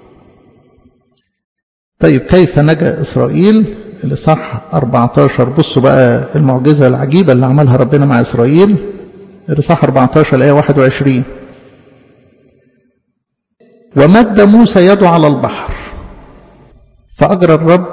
طيب كيف نجا إسرائيل الإصحاح 14 بصوا بقى المعجزة العجيبة اللي عملها ربنا مع إسرائيل الإصحاح 14 الآية 21 ومد موسى يده على البحر فأجرى الرب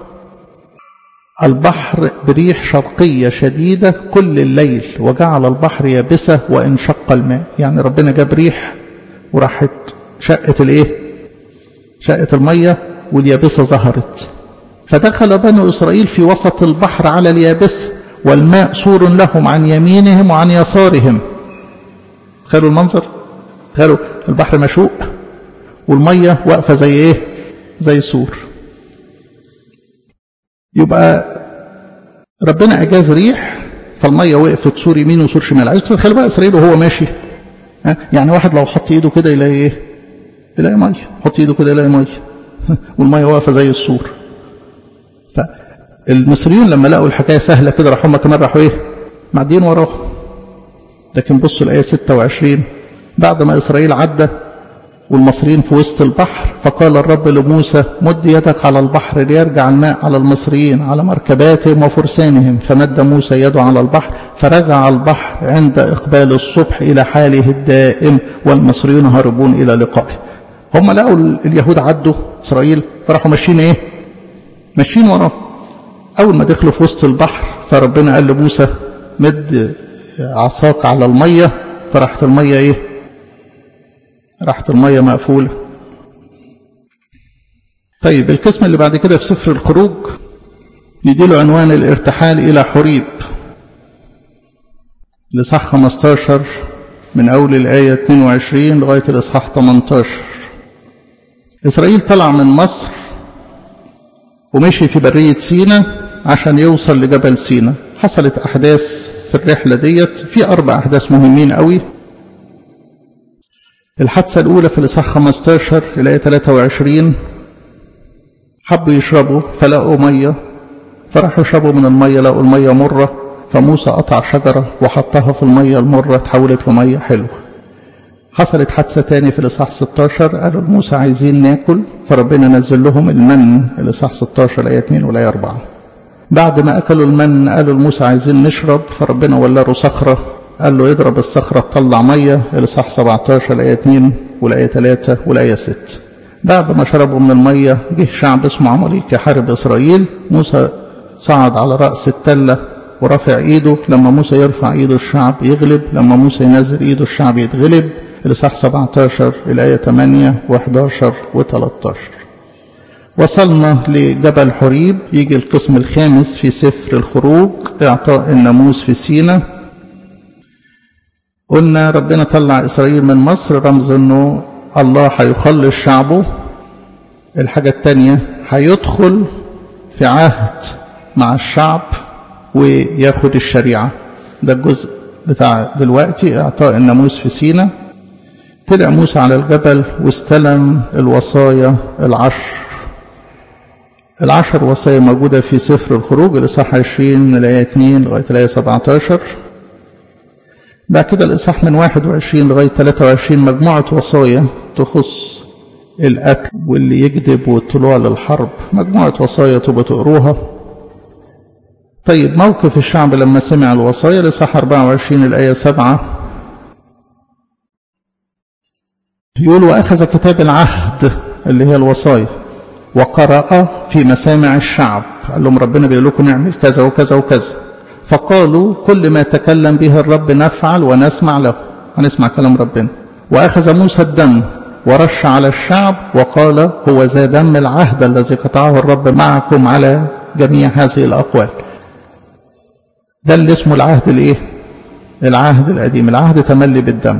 البحر بريح شرقية شديدة كل الليل وجعل البحر يابسة وانشق الماء يعني ربنا جاب ريح وراحت شقت الايه شقت المية واليابسة ظهرت فدخل بنو إسرائيل في وسط البحر على اليابسة والماء سور لهم عن يمينهم وعن يسارهم تخيلوا المنظر تخيلوا البحر مشوق والمية واقفة زي ايه زي سور يبقى ربنا أجاز ريح فالمية وقفت سور يمين وسور شمال عايز تتخيل بقى إسرائيل وهو ماشي ها؟ يعني واحد لو حط إيده كده يلاقي إيه يلاقي مية حط إيده كده يلاقي مية والمية واقفة زي السور فالمصريون لما لقوا الحكاية سهلة كده راحوا هم كمان راحوا إيه معديين وراهم لكن بصوا الآية 26 بعد ما إسرائيل عدى والمصريين في وسط البحر فقال الرب لموسى مد يدك على البحر ليرجع الماء على المصريين على مركباتهم وفرسانهم فمد موسى يده على البحر فرجع البحر عند إقبال الصبح إلى حاله الدائم والمصريون هربون إلى لقائه هم لقوا اليهود عدوا إسرائيل فراحوا ماشيين إيه ماشيين وراه أول ما دخلوا في وسط البحر فربنا قال لموسى مد عصاك على المية فراحت المية إيه راحت المية مقفولة طيب القسم اللي بعد كده في سفر الخروج نديله عنوان الارتحال إلى حريب الإصحاح 15 من أول الآية 22 لغاية الإصحاح 18 إسرائيل طلع من مصر ومشي في برية سينا عشان يوصل لجبل سينا حصلت أحداث في الرحلة ديت في أربع أحداث مهمين قوي الحادثة الأولى في الإصحاح 15 الآية 23 حبوا يشربوا فلقوا مية فراحوا يشربوا من المية لقوا المية مرة فموسى قطع شجرة وحطها في المية المرة تحولت لمية حلوة حصلت حادثة تاني في الإصحاح 16 قالوا لموسى عايزين ناكل فربنا نزل لهم المن الإصحاح 16 الآية 2 والآية 4 بعد ما أكلوا المن قالوا لموسى عايزين نشرب فربنا ولره صخرة قال له اضرب الصخرة تطلع مية الإصحاح 17 الآية 2 والآية 3 والآية 6 بعد ما شربوا من المية جه شعب اسمه عماليق يحارب إسرائيل موسى صعد على رأس التلة ورفع ايده لما موسى يرفع ايده الشعب يغلب لما موسى ينزل ايده الشعب يتغلب الإصحاح 17 الآية 8 و11 و13 وصلنا لجبل حريب يجي القسم الخامس في سفر الخروج إعطاء الناموس في سينا قلنا ربنا طلع إسرائيل من مصر رمز أنه الله هيخلص شعبه الحاجة التانية هيدخل في عهد مع الشعب وياخد الشريعة ده الجزء بتاع دلوقتي إعطاء الناموس في سينا طلع موسى على الجبل واستلم الوصايا العشر العشر وصايا موجودة في سفر الخروج الإصحاح 20 من الآية 2 لغاية الآية 17 بعد كده الإصحاح من 21 لغاية 23 مجموعة وصايا تخص القتل واللي يكذب والطلوع للحرب مجموعة وصايا تبقى تقروها طيب موقف الشعب لما سمع الوصايا الإصحاح 24 الآية 7 يقول وأخذ كتاب العهد اللي هي الوصايا وقرأ في مسامع الشعب قال لهم ربنا بيقول لكم نعمل كذا وكذا وكذا فقالوا كل ما تكلم به الرب نفعل ونسمع له هنسمع كلام ربنا وأخذ موسى الدم ورش على الشعب وقال هو ذا دم العهد الذي قطعه الرب معكم على جميع هذه الأقوال ده اللي اسمه العهد الايه العهد القديم العهد تملي بالدم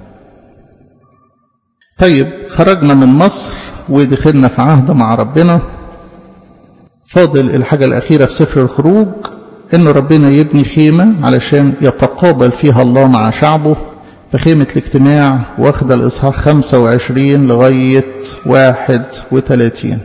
طيب خرجنا من مصر ودخلنا في عهد مع ربنا فاضل الحاجة الأخيرة في سفر الخروج إن ربنا يبني خيمة علشان يتقابل فيها الله مع شعبه فخيمة الاجتماع واخدة الإصحاح 25 لغاية 31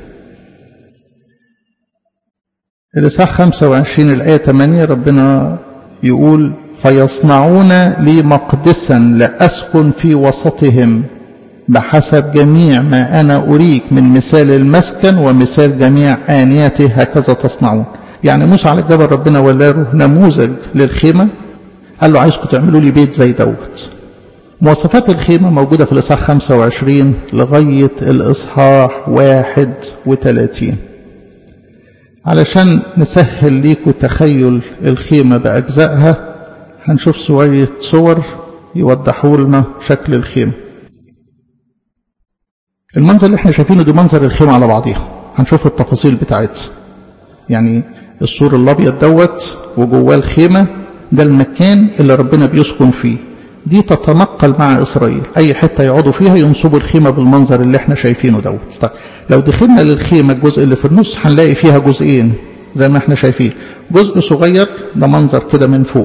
الإصحاح 25 الآية 8 ربنا يقول فيصنعون لي مقدسا لأسكن في وسطهم بحسب جميع ما أنا أريك من مثال المسكن ومثال جميع آنيته هكذا تصنعون يعني موسى على الجبل ربنا ولاله نموذج للخيمة قال له عايزكم تعملوا لي بيت زي دوت مواصفات الخيمة موجودة في الإصحاح 25 لغاية الإصحاح 31 علشان نسهل ليكم تخيل الخيمة بأجزائها هنشوف شوية صور يوضحوا لنا شكل الخيمة المنظر اللي احنا شايفينه ده منظر الخيمة على بعضيها هنشوف التفاصيل بتاعتها يعني السور الابيض دوت وجواه الخيمة ده المكان اللي ربنا بيسكن فيه دي تتنقل مع إسرائيل أي حتة يقعدوا فيها ينصبوا الخيمة بالمنظر اللي احنا شايفينه دوت طيب لو دخلنا للخيمة الجزء اللي في النص هنلاقي فيها جزئين زي ما احنا شايفين جزء صغير ده منظر كده من فوق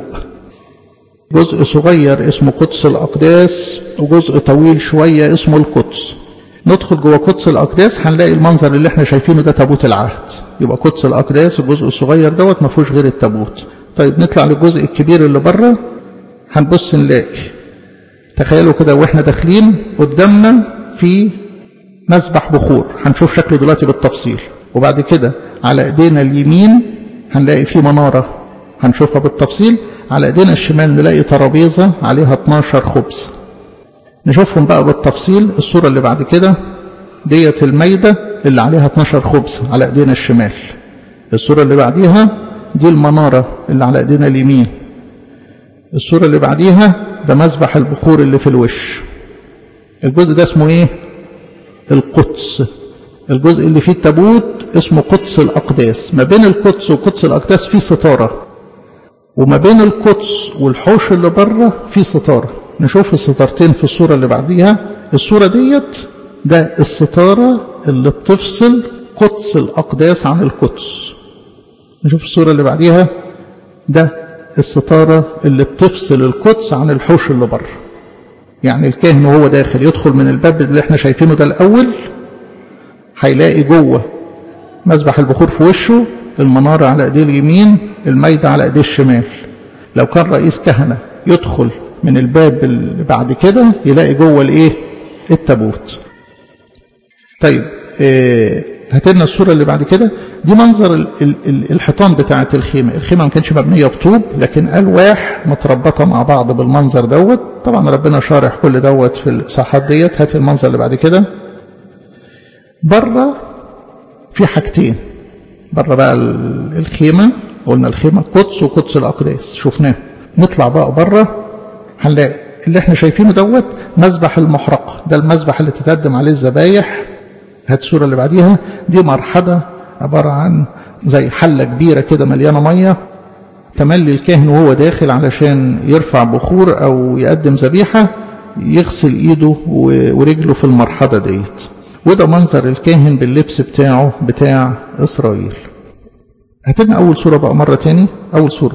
جزء صغير اسمه قدس الأقداس وجزء طويل شوية اسمه القدس ندخل جوه قدس الأقداس هنلاقي المنظر اللي احنا شايفينه ده تابوت العهد يبقى قدس الأقداس الجزء الصغير دوت ما فيهوش غير التابوت طيب نطلع للجزء الكبير اللي بره هنبص نلاقي تخيلوا كده واحنا داخلين قدامنا في مسبح بخور هنشوف شكله دلوقتي بالتفصيل وبعد كده على ايدينا اليمين هنلاقي في منارة هنشوفها بالتفصيل على ايدينا الشمال نلاقي ترابيزة عليها 12 خبز نشوفهم بقى بالتفصيل الصورة اللي بعد كده ديت الميدة اللي عليها 12 خبز على ايدينا الشمال الصورة اللي بعديها دي المنارة اللي على ايدينا اليمين الصورة اللي بعديها ده مسبح البخور اللي في الوش الجزء ده اسمه ايه القدس الجزء اللي فيه التابوت اسمه قدس الأقداس ما بين القدس وقدس الأقداس في ستارة وما بين القدس والحوش اللي بره في ستارة نشوف الستارتين في الصورة اللي بعديها الصورة ديت ده الستارة اللي بتفصل قدس الأقداس عن القدس نشوف الصورة اللي بعديها ده الستارة اللي بتفصل القدس عن الحوش اللي بره يعني الكاهن وهو داخل يدخل من الباب اللي احنا شايفينه ده الأول هيلاقي جوه مسبح البخور في وشه المنارة على ايديه اليمين الميدة على ايديه الشمال لو كان رئيس كهنة يدخل من الباب اللي بعد كده يلاقي جوه الايه التابوت طيب اه هات لنا الصوره اللي بعد كده دي منظر ال ال ال الحيطان بتاعه الخيمه الخيمه ما كانتش مبنيه بطوب لكن الواح متربطه مع بعض بالمنظر دوت طبعا ربنا شارح كل دوت في الصحات ديت هات المنظر اللي بعد كده بره في حاجتين بره بقى الخيمه قلنا الخيمه قدس وقدس الاقداس شفناه نطلع بقى بره هنلاقي اللي احنا شايفينه دوت مذبح المحرقه ده المذبح اللي تتقدم عليه الذبايح هات الصورة اللي بعديها دي مرحلة عبارة عن زي حلة كبيرة كده مليانة مية تملي الكاهن وهو داخل علشان يرفع بخور أو يقدم ذبيحة يغسل إيده ورجله في المرحلة ديت وده منظر الكاهن باللبس بتاعه بتاع إسرائيل هاتلنا أول صورة بقى مرة تاني أول صورة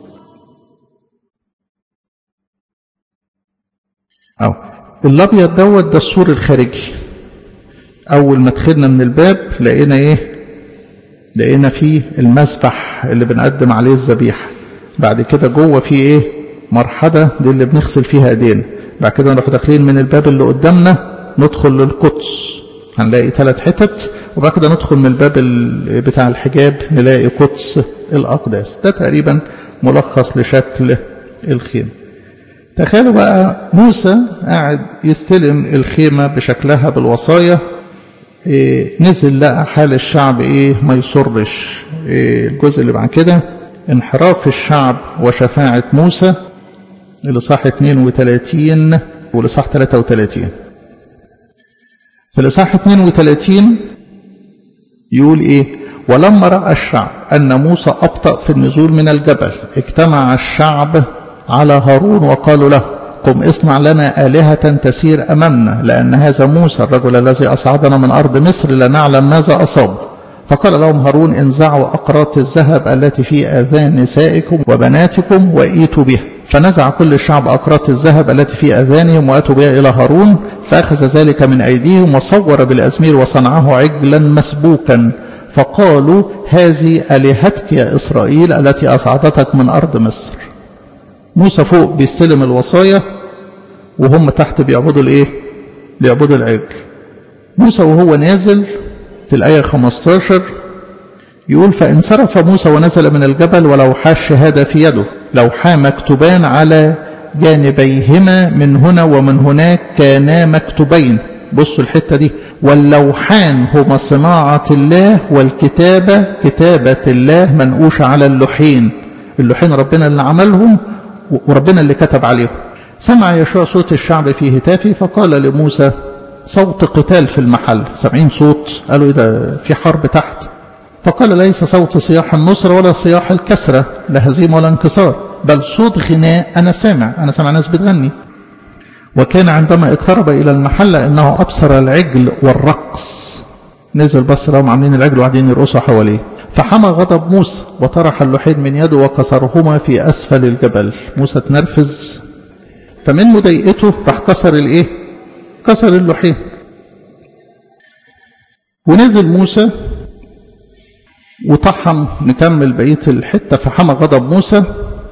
أو الأبيض دوت ده السور الخارجي أول ما دخلنا من الباب لقينا إيه لقينا فيه المسبح اللي بنقدم عليه الذبيحة بعد كده جوه فيه إيه مرحلة دي اللي بنغسل فيها ايدينا بعد كده نروح داخلين من الباب اللي قدامنا ندخل للقدس هنلاقي ثلاث حتت وبعد كده ندخل من الباب بتاع الحجاب نلاقي قدس الأقداس ده تقريبا ملخص لشكل الخيمة تخيلوا بقى موسى قاعد يستلم الخيمة بشكلها بالوصايا إيه نزل لقى حال الشعب ايه ما يصرش إيه الجزء اللي بعد كده انحراف الشعب وشفاعة موسى الإصحاح 32 والإصحاح 33 في الإصحاح 32 يقول إيه ولما رأى الشعب أن موسى أبطأ في النزول من الجبل اجتمع الشعب على هارون وقالوا له قم اصنع لنا آلهة تسير أمامنا لأن هذا موسى الرجل الذي أصعدنا من أرض مصر لا نعلم ماذا أصاب فقال لهم هارون انزعوا أقراط الذهب التي في آذان نسائكم وبناتكم وإيتوا بها فنزع كل الشعب أقراط الذهب التي في أذانهم وأتوا بها إلى هارون فأخذ ذلك من أيديهم وصور بالأزمير وصنعه عجلا مسبوكا فقالوا هذه آلهتك يا إسرائيل التي أصعدتك من أرض مصر موسى فوق بيستلم الوصايا وهم تحت بيعبدوا الايه بيعبدوا العجل موسى وهو نازل في الآية 15 يقول فانصرف موسى ونزل من الجبل ولوحا الشهادة في يده لوحا مكتوبان على جانبيهما من هنا ومن هناك كانا مكتوبين بصوا الحتة دي واللوحان هما صناعة الله والكتابة كتابة الله منقوشة على اللوحين اللوحين ربنا اللي عملهم وربنا اللي كتب عليهم سمع يشوع صوت الشعب في هتافه فقال لموسى صوت قتال في المحل سامعين صوت قالوا ايه ده في حرب تحت فقال ليس صوت صياح النصر ولا صياح الكسرة لا هزيمة ولا انكسار بل صوت غناء أنا سامع أنا سامع ناس بتغني وكان عندما اقترب إلى المحل إنه أبصر العجل والرقص نزل بص لهم عاملين العجل وقاعدين يرقصوا حواليه فحمى غضب موسى وطرح اللوحين من يده وكسرهما في أسفل الجبل موسى تنرفز فمن مضايقته راح كسر الايه كسر اللوحين ونزل موسى وطحن نكمل بقية الحتة فحمى غضب موسى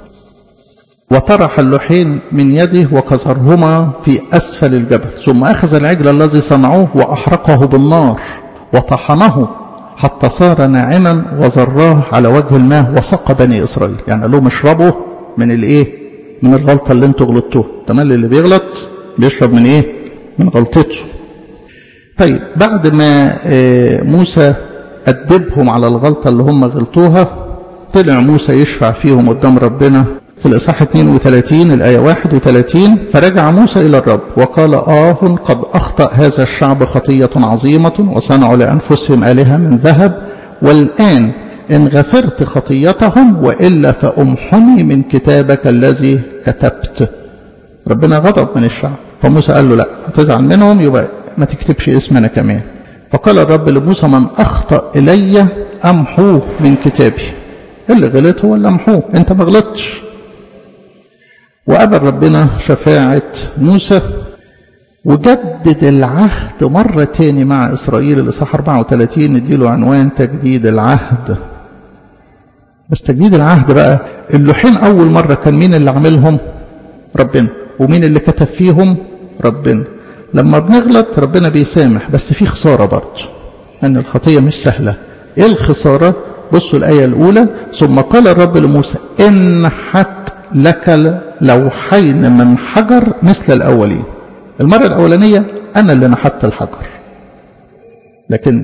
وطرح اللوحين من يده وكسرهما في أسفل الجبل ثم أخذ العجل الذي صنعوه وأحرقه بالنار وطحنه حتى صار ناعما وزراه على وجه الماء وسقى بني إسرائيل يعني قال لهم اشربوا من الايه من الغلطة اللي انتوا غلطتوها تمام اللي بيغلط بيشرب من ايه من غلطته طيب بعد ما موسى أدبهم على الغلطة اللي هم غلطوها طلع موسى يشفع فيهم قدام ربنا في الإصحاح 32 الآية 31 فرجع موسى إلى الرب وقال آه قد أخطأ هذا الشعب خطية عظيمة وصنعوا لأنفسهم آلهة من ذهب والآن إن غفرت خطيتهم وإلا فأمحني من كتابك الذي كتبت ربنا غضب من الشعب فموسى قال له لا هتزعل منهم يبقى ما تكتبش اسمنا كمان فقال الرب لموسى من أخطأ إلي أمحوه من كتابي اللي غلط هو اللي أمحوه أنت ما غلطتش وقبل ربنا شفاعة موسى وجدد العهد مرة تاني مع إسرائيل الإصحاح 34 نديله عنوان تجديد العهد بس تجديد العهد بقى اللوحين أول مرة كان مين اللي عاملهم ربنا ومين اللي كتب فيهم ربنا لما بنغلط ربنا بيسامح بس في خسارة برضه أن الخطية مش سهلة إيه الخسارة بصوا الآية الأولى ثم قال الرب لموسى انحت لك لوحين من حجر مثل الأولين المرة الأولانية أنا اللي نحت الحجر لكن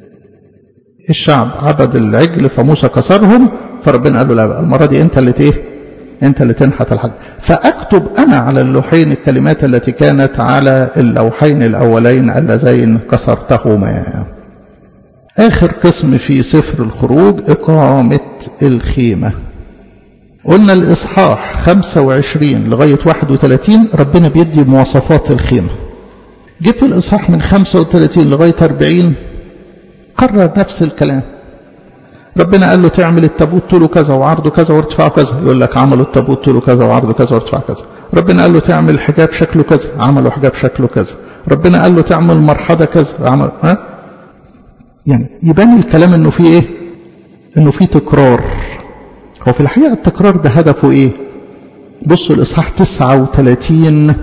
الشعب عبد العجل فموسى كسرهم فربنا قال له لا بقى المرة دي أنت اللي إيه أنت اللي تنحت الحجر فأكتب أنا على اللوحين الكلمات التي كانت على اللوحين الأولين اللذين كسرتهما آخر قسم في سفر الخروج إقامة الخيمة قلنا الإصحاح 25 لغاية 31 ربنا بيدي مواصفات الخيمة جه في الإصحاح من 35 لغاية 40 قرر نفس الكلام ربنا قال له تعمل التابوت طوله كذا وعرضه كذا وارتفاعه كذا يقول لك عملوا التابوت طوله كذا وعرضه كذا وارتفاعه كذا ربنا قال له تعمل حجاب شكله كذا عملوا حجاب شكله كذا ربنا قال له تعمل مرحضة كذا عمل ها يعني يبان الكلام انه فيه ايه انه فيه تكرار هو في الحقيقة التكرار ده هدفه ايه بصوا الاصحاح 39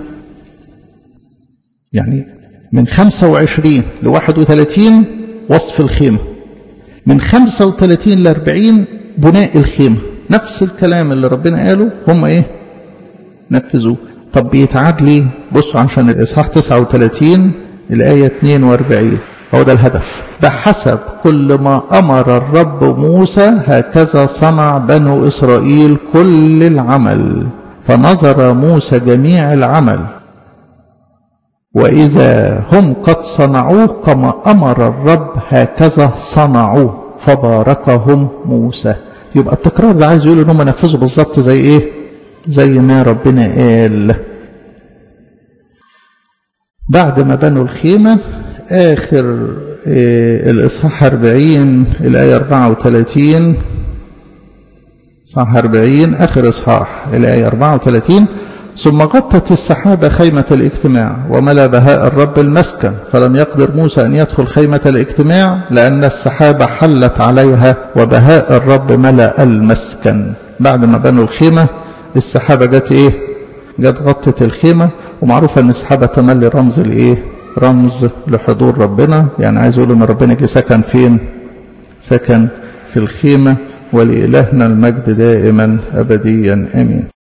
يعني من 25 ل 31 وصف الخيمة من 35 ل 40 بناء الخيمة نفس الكلام اللي ربنا قاله هم ايه نفذوه طب بيتعاد ليه بصوا عشان الاصحاح 39 الآية 42 هو ده الهدف بحسب كل ما أمر الرب موسى هكذا صنع بنو إسرائيل كل العمل فنظر موسى جميع العمل وإذا هم قد صنعوه كما أمر الرب هكذا صنعوه فباركهم موسى يبقى التكرار ده عايز يقول ان هم نفذوا بالظبط زي ايه زي ما ربنا قال بعد ما بنوا الخيمة آخر إيه الإصحاح 40 الآية 34 صح 40 آخر إصحاح الآية 34 ثم غطت السحابة خيمة الاجتماع وملا بهاء الرب المسكن فلم يقدر موسى أن يدخل خيمة الاجتماع لأن السحابة حلت عليها وبهاء الرب ملأ المسكن بعد ما بنوا الخيمة السحابة جت ايه جت غطت الخيمة ومعروفة ان السحابة تملي رمز لايه رمز لحضور ربنا يعني عايز يقول ان ربنا جه سكن فين سكن في الخيمة ولإلهنا المجد دائما أبديا آمين